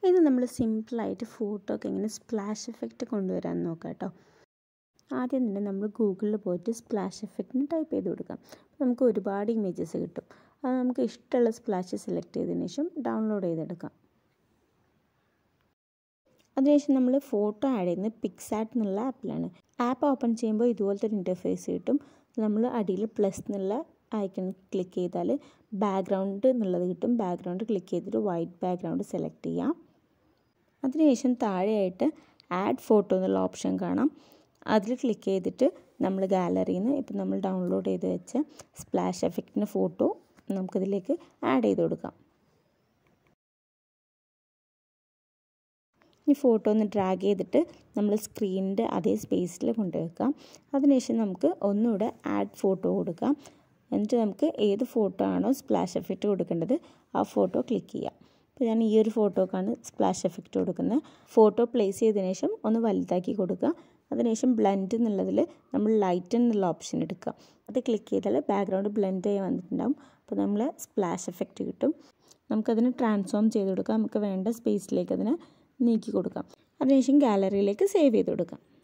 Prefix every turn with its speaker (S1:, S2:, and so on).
S1: ഇത് നമ്മൾ സിമ്പിളായിട്ട് ഫോട്ടോ ഒക്കെ ഇങ്ങനെ സ്പ്ലാഷ് എഫക്റ്റ് കൊണ്ടുവരാൻ നോക്കാം കേട്ടോ ആദ്യം തന്നെ നമ്മൾ ഗൂഗിളിൽ പോയിട്ട് സ്പ്ലാഷ് എഫക്റ്റിന് ടൈപ്പ് ചെയ്ത് കൊടുക്കാം നമുക്ക് ഒരുപാട് ഇമേജസ് കിട്ടും അത് നമുക്ക് ഇഷ്ടമുള്ള സ്പ്ലാഷ് സെലക്ട് ചെയ്തതിന് ശേഷം ഡൗൺലോഡ് ചെയ്തെടുക്കാം അതിനുശേഷം നമ്മൾ ഫോട്ടോ ആഡ് ചെയ്യുന്നത് പിക്സാറ്റ് എന്നുള്ള ആപ്പിലാണ് ആപ്പ് ഓപ്പൺ ചെയ്യുമ്പോൾ ഇതുപോലത്തെ ഒരു ഇൻ്റർഫേസ് കിട്ടും നമ്മൾ അടിയിൽ പ്ലസ് എന്നുള്ള ഐക്കൺ ക്ലിക്ക് ചെയ്താൽ ബാക്ക്ഗ്രൗണ്ട് എന്നുള്ളത് കിട്ടും ബാക്ക്ഗ്രൗണ്ട് ക്ലിക്ക് ചെയ്തിട്ട് വൈറ്റ് ബാക്ക്ഗ്രൗണ്ട് സെലക്ട് ചെയ്യാം അതിനുശേഷം താഴെയായിട്ട് ആഡ് ഫോട്ടോ എന്നുള്ള ഓപ്ഷൻ കാണാം അതിൽ ക്ലിക്ക് ചെയ്തിട്ട് നമ്മൾ ഗാലറിയിൽ നിന്ന് ഇപ്പം നമ്മൾ ഡൗൺലോഡ് ചെയ്ത് വെച്ച സ്പ്ലാഷ് എഫക്റ്റിൻ്റെ ഫോട്ടോ നമുക്കിതിലേക്ക് ആഡ് ചെയ്ത് കൊടുക്കാം ഈ ഫോട്ടോ ഒന്ന് ഡ്രാഗ് ചെയ്തിട്ട് നമ്മൾ സ്ക്രീനിൻ്റെ അതേ സ്പേസിൽ കൊണ്ടുവയ്ക്കാം അതിനുശേഷം നമുക്ക് ഒന്നുകൂടെ ആഡ് ഫോട്ടോ കൊടുക്കാം എന്നിട്ട് നമുക്ക് ഏത് ഫോട്ടോ ആണോ സ്പ്ലാഷ് എഫക്റ്റ് കൊടുക്കേണ്ടത് ആ ഫോട്ടോ ക്ലിക്ക് ചെയ്യാം അപ്പോൾ ഞാൻ ഈ ഒരു ഫോട്ടോക്കാണ് സ്പ്ലാഷ് എഫക്റ്റ് കൊടുക്കുന്നത് ഫോട്ടോ പ്ലേസ് ചെയ്തതിനു ശേഷം ഒന്ന് വലുതാക്കി കൊടുക്കുക അതിനുശേഷം ബ്ലെൻഡ് എന്നുള്ളതിൽ നമ്മൾ ലൈറ്റ് എന്നുള്ള ഓപ്ഷൻ എടുക്കുക അത് ക്ലിക്ക് ചെയ്താൽ ബാക്ക്ഗ്രൗണ്ട് ബ്ലെൻഡ് ആയി വന്നിട്ടുണ്ടാവും അപ്പോൾ നമ്മൾ സ്പ്ലാഷ് എഫക്റ്റ് കിട്ടും നമുക്കതിന് ട്രാൻസ്ഫോം ചെയ്ത് കൊടുക്കാം നമുക്ക് വേണ്ട സ്പേസിലേക്ക് അതിനെ നീക്കി കൊടുക്കാം അതിനുശേഷം ഗാലറിയിലേക്ക് സേവ് ചെയ്ത് കൊടുക്കാം